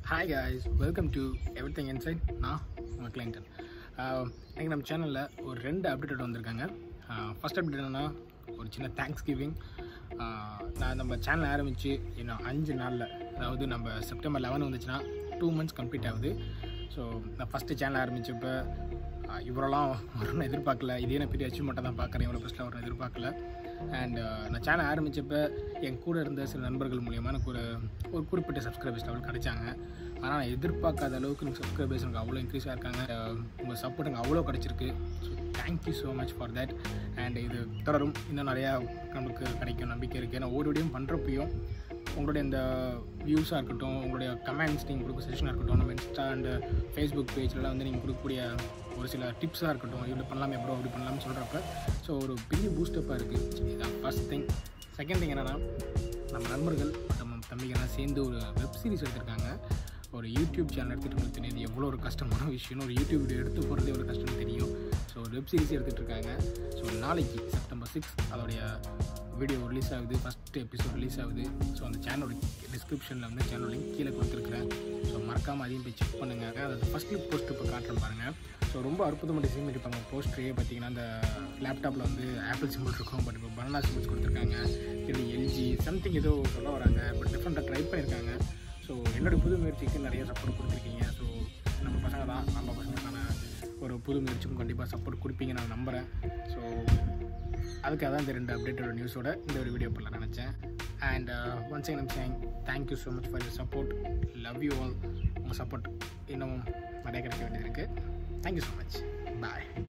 hi guys welcome to everything inside நான் உங்கள் கிளைண்டன் இன்றைக்கி நம்ம சேனலில் ஒரு ரெண்டு அப்டேட் வந்திருக்காங்க ஃபஸ்ட் அப்டேட் என்னென்னா ஒரு சின்ன தேங்க்ஸ் கிவிங் நான் நம்ம சேனல் ஆரம்பித்து இன்னும் அஞ்சு நாளில் அதாவது நம்ம செப்டம்பர் லெவன் வந்துச்சுன்னா டூ மந்த்ஸ் கம்ப்ளீட் ஆகுது ஸோ நான் ஃபஸ்ட்டு சேனல் ஆரம்பித்தப்போ இவரெல்லாம் வரும்னு எதிர்பார்க்கல இதே நான் பெரிய அச்சீவ்மெண்ட்டாக தான் பார்க்குறேன் இவ்வளோ ஃபஸ்ட்டில் வரும்னு எதிர்பார்க்கல அண்ட் நான் சேனல் ஆரம்பித்தப்ப என் கூட இருந்த சில நண்பர்கள் மூலியமாக எனக்கு ஒரு ஒரு குறிப்பிட்ட சப்ஸ்கிரைபர்ஸ் லெவல் கிடைச்சாங்க ஆனால் நான் எதிர்பார்க்காத அளவுக்கு எனக்கு சப்ஸ்கிரைபர்ஸ் எனக்கு அவ்வளோ இன்க்ரீஸாக இருக்காங்க அஹ் உங்கள் சப்போர்ட் எனக்கு அவ்வளோ கிடச்சிருக்கு so thank you so much for that and இது தொடரும் இன்னும் நிறையா நமக்கு கிடைக்கும் நம்பிக்கை இருக்குது ஏன்னா ஒவ்வொரு வீடியோ பண்ணுறப்பையும் உங்களுடைய இந்த வியூஸாக இருக்கட்டும் உங்களுடைய கமெண்ட்ஸ் நீங்கள் கொடுக்க செஷனாக இருக்கட்டும் நம்ம இன்ஸ்டா அண்ட் ஃபேஸ்புக் பேஜ்லலாம் வந்து நீங்கள் கொடுக்கக்கூடிய ஒரு சில டிப்ஸாக இருக்கட்டும் இப்படி பண்ணலாமே ப்ரோ அப்படி பண்ணலாம்னு சொல்கிறப்ப ஸோ ஒரு பெரிய பூஸ்டப்பாக இருக்குது இதுதான் ஃபஸ்ட் திங் செகண்ட் திங் என்னென்னா நம்ம நண்பர்கள் நம்ம தம்பிகள்லாம் சேர்ந்து ஒரு வெப் சீரிஸ் எடுத்திருக்காங்க ஒரு யூடியூப் சேனல் எடுத்துகிட்டு உங்களுக்கு தெரியுது எவ்வளோ ஒரு கஷ்டமான விஷயம் ஒரு யூடியூப் வீடியோ எடுத்து போகிறதே ஒரு கஷ்டம் தெரியும் ஸோ ஒரு வெப் சீரிஸ் எடுத்துகிட்டு இருக்காங்க ஸோ நாளைக்கு செப்டம்பர் சிக்ஸ் அதோடைய வீடியோ ரிலீஸ் ஆகுது ஃபஸ்ட் எபிசோட் ரிலீஸ் ஆகுது ஸோ அந்த சேனலோட டிஸ்கிரிப்ஷனில் வந்து சேனல் லிங்க் கீழே கொடுத்துருக்குறேன் ஸோ மறக்காமல் அதையும் போய் செக் பண்ணுங்கள் அதாவது ஃபஸ்ட் லுக் போஸ்ட் இப்போ காட்டுறேன் பாருங்கள் ஸோ ரொம்ப அற்புதமாக டிசைன் பண்ணியிருப்பாங்க போஸ்டரே பார்த்தீங்கன்னா அந்த லேப்டாப்பில் வந்து ஆப்பிள் சிம்பிள் இருக்கும் பட் இப்போ பனானா சிம்பிள்ஸ் கொடுத்துருக்காங்க இது எல்ஜி சம்திங் ஏதோ சொல்ல வராங்க பட் டிஃப்ரெண்ட்டாக ட்ரை பண்ணியிருக்காங்க ஸோ என்னோடய புது முயற்சிக்கு நிறைய சப்போர்ட் கொடுத்துருக்கீங்க ஸோ நம்ம பசங்க தான் நம்ம பசங்களுக்கான ஒரு புது முயற்சிக்கும் கண்டிப்பாக சப்போர்ட் கொடுப்பீங்க நான் நம்புகிறேன் ஸோ அதுக்காக தான் இந்த ரெண்டு அப்டேட்டோட நியூஸோட இந்த ஒரு வீடியோ பண்ணலாம் நினச்சேன் and once I'm sang thank you so much for your support love you all உங்கள் சப்போர்ட் இன்னும் நிறைய கிடைக்க வேண்டியது இருக்குது தேங்க்யூ ஸோ மச் பாய்